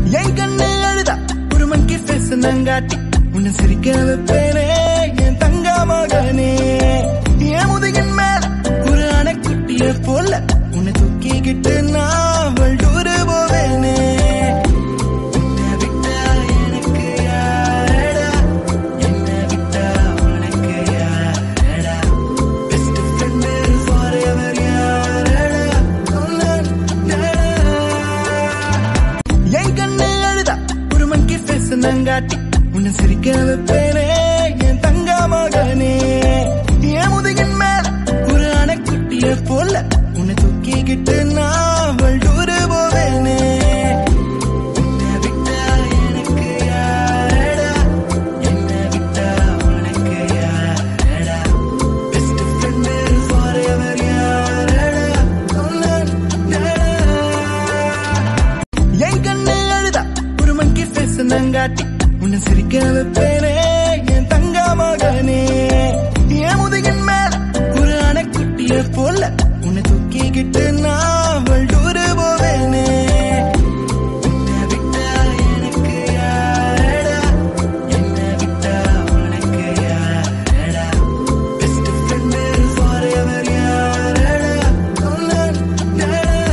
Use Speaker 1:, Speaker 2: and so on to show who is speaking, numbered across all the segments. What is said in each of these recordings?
Speaker 1: என் கண்ணு அழுதா ஒரு மங்கி ஃபேஸ் நங்காட்டி உன்னை சிரிக்க வைப்பேனே என் தங்க மகனே என் முதுகின் மேல ஒரு அணைக்குட்டிய போல உன்னை தூக்கிக்கிட்டு நான் வல்டூரு போவேனே உன்னை விட்டா எனக்கு யாரடா என்னை விட்டா உனக்கு யாரடா பெஸ்ட் ஃப்ரெண்டு ஃபாரெவர் யாரடா சொல்லடா என் கண்ணு அழுதா ஒரு மங்கி ஃபேஸ் நங்காட்டி உன்னை சிரிக்க வைப்பேனே என் தங்க மகனே என் முதுகின் மேல ஒரு அணைக்குட்டிய போல உன்னை தூக்கிக்கிட்டு நான் வல்டூரு போவேனே உன்னை விட்டா எனக்கு யாரடா என்னை விட்டா உனக்கு யாரடா பெஸ்ட் ஃப்ரெண்டு ஃபாரெவர் யாரடா சொல்லடா என் கண்ணு அழுதா ஒரு மங்கி ஃபேஸ் நங்காட்டி உன்னை சிரிக்க வைப்பேனே என் தங்க மகனே என் முதுகின் மேல ஒரு அணைக்குட்டிய போல உன்னை தூக்கிக்கிட்டு நான் வல்டூரு போவேனே உன்னை விட்டா எனக்கு யாரடா என்னை விட்டா உனக்கு யாரடா பெஸ்ட் ஃப்ரெண்டு ஃபாரெவர் யாரடா சொல்லடா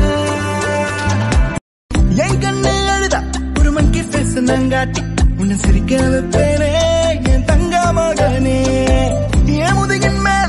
Speaker 1: என் கண்ணு அழுதா ஒரு மங்கி ஃபேஸ் நங்காட்டி உன்னை சிரிக்க வைப்பேனே என் தங்க மகனே என் முதுகின் மேல